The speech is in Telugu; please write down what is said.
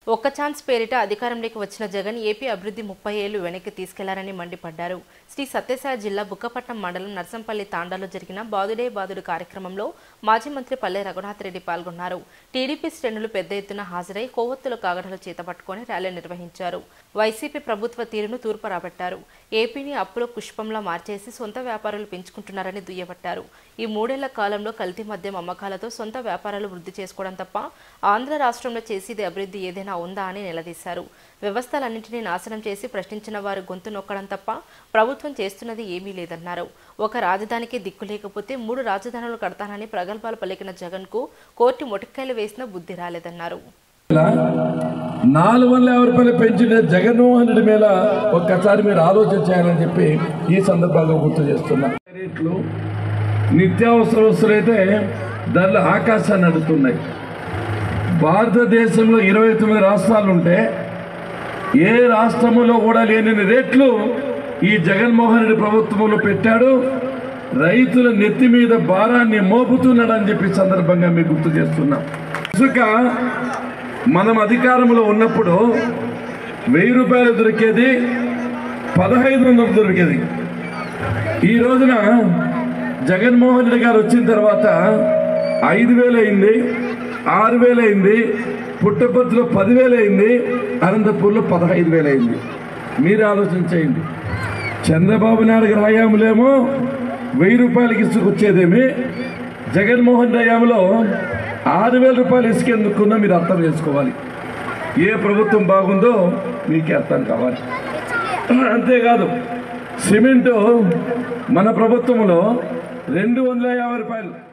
ఒక్క ఛాన్స్ పేరిట అధికారంలోకి వచ్చిన జగన్ ఏపీ అభివృద్ధి ముప్పై ఏళ్లు వెనక్కి తీసుకెళ్లారని మండిపడ్డారు శ్రీ సత్యసాయి జిల్లా బుక్కపట్నం మండలం నర్సంపల్లి తాండాలో జరిగిన బాదుడే బాదుడు కార్యక్రమంలో మాజీ మంత్రి పల్లె రఘునాథ్ రెడ్డి పాల్గొన్నారు టీడీపీ శ్రేణులు పెద్ద ఎత్తున హాజరై కొవ్వొత్తుల కాగడలు చేతపట్టుకుని ర్యాలీ నిర్వహించారు వైసీపీ ప్రభుత్వ తీరును తూర్పు రాబట్టారు ఏపీని అప్పుల పుష్పంలా మార్చేసి సొంత వ్యాపారులు పెంచుకుంటున్నారని దుయ్యబట్టారు ఈ మూడేళ్ల కాలంలో కల్తీ మద్యం అమ్మకాలతో సొంత వ్యాపారాలు వృద్ధి చేసుకోవడం తప్ప ఆంధ్ర రాష్ట్రంలో చేసేది అభివృద్ధి ఏదైనా ఉందా అని నిలదీశారు వ్యవస్థలన్నింటినీ నాశనం చేసి ప్రశ్నించిన వారు గొంతు నొక్కడం తప్ప ప్రభుత్వం చేస్తున్నది ఏమీ లేదన్నారు ఒక రాజధానికి దిక్కు లేకపోతే మూడు రాజధానులు కడతానని ప్రగల్భాలు పలికిన జగన్కు కోర్టు మొటిక్కాయలు వేసినా బుద్ధి రాలేదన్నారు నాలుగు వందల యాభై రూపాయలు పెంచిన జగన్మోహన్ రెడ్డి మీద ఒక్కసారి మీరు ఆలోచన చేయాలని చెప్పి ఈ సందర్భంగా గుర్తు చేస్తున్నా రేట్లు నిత్యావసర వస్తువులు అయితే ధరలు ఆకాశాన్ని అడుగుతున్నాయి భారతదేశంలో ఇరవై తొమ్మిది రాష్ట్రాలు ఉంటే ఏ రాష్ట్రంలో కూడా లేని రేట్లు ఈ జగన్మోహన్ రెడ్డి ప్రభుత్వంలో పెట్టాడు రైతుల నెత్తి మీద భారాన్ని మోపుతున్నాడని చెప్పి ఈ సందర్భంగా మీకు గుర్తు చేస్తున్నాం ఇసుక మనం అధికారంలో ఉన్నప్పుడు వెయ్యి రూపాయలు దొరికేది పదహైదు వందలు దొరికేది ఈ రోజున జగన్మోహన్ రెడ్డి గారు వచ్చిన తర్వాత ఐదు వేలు అయింది ఆరు వేలు అయింది పుట్టపర్తిలో పదివేలు అయింది అనంతపూర్లో పదహైదు వేలు అయింది మీరు ఆలోచన చేయండి చంద్రబాబు నాయుడు గారి హయాంలోమో వెయ్యి రూపాయలకి ఇసుక వచ్చేదేమి జగన్మోహన్ రెడ్డి హయాంలో ఆరు వేల రూపాయలు ఇసుక ఎందుకున్నా మీరు అర్థం చేసుకోవాలి ఏ ప్రభుత్వం బాగుందో మీకే అర్థం కావాలి అంతేకాదు సిమెంటు మన ప్రభుత్వంలో రెండు వందల యాభై రూపాయలు